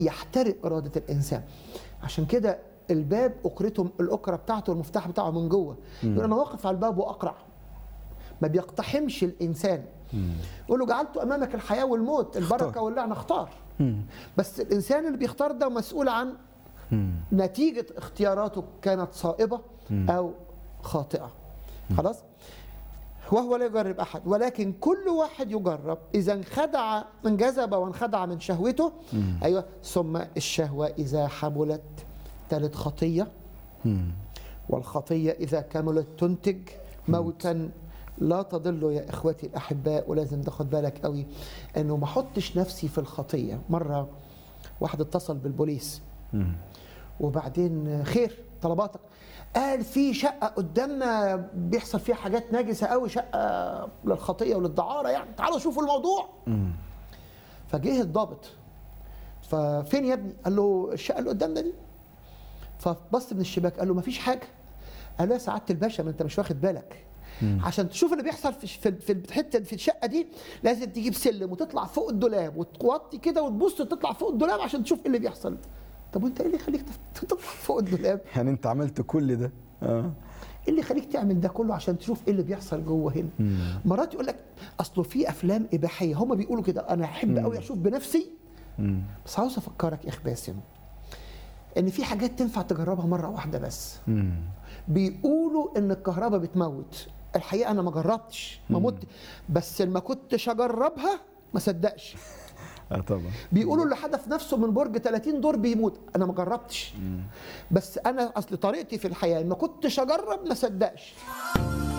يحترق اراده الانسان عشان كده الباب اقرته الاقره بتاعته المفتاح بتاعه من جوه يقول انا واقف على الباب واقرع ما بيقتحمش الانسان يقول له جعلت امامك الحياه والموت البركه واللعنه اختار بس الانسان اللي بيختار ده مسؤول عن نتيجه اختياراته كانت صائبه او خاطئه خلاص وهو لا يجرب احد ولكن كل واحد يجرب اذا انخدع انجذب وانخدع من شهوته ايوه ثم الشهوه اذا حملت تلد خطيه والخطيه اذا كملت تنتج موتا لا تضلوا يا اخوتي الاحباء ولازم تاخد بالك قوي انه ما احطش نفسي في الخطيه مره واحد اتصل بالبوليس وبعدين خير طلباتك قال في شقه قدامنا بيحصل فيها حاجات ناجسه قوي شقه للخطيه وللدعاره يعني تعالوا شوفوا الموضوع فجه الضابط ففين يا ابني قال له الشقه اللي قدامنا دي فبص من الشباك قال له مفيش حاجه قال له يا سعاده الباشا ما انت مش واخد بالك عشان تشوف اللي بيحصل في في في الحته في الشقه دي لازم تجيب سلم وتطلع فوق الدولاب وتوطي كده وتبص تطلع فوق الدولاب عشان تشوف ايه اللي بيحصل طب وانت ايه اللي يخليك تطلع فوق الدولاب يعني انت عملت كل ده اه ايه اللي يخليك تعمل ده كله عشان تشوف ايه اللي بيحصل جوه هنا مرات يقول لك اصله في افلام اباحيه هم بيقولوا كده انا احب قوي اشوف بنفسي بس عاوز افكرك يا اخ باسم ان في حاجات تنفع تجربها مره واحده بس بيقولوا ان الكهرباء بتموت الحقيقه انا ما جربتش ما مت بس ما كنتش اجربها ما صدقش اه طبعا بيقولوا اللي حدف نفسه من برج 30 دور بيموت انا ما جربتش بس انا اصل طريقتي في الحياه ما كنتش اجرب ما صدقش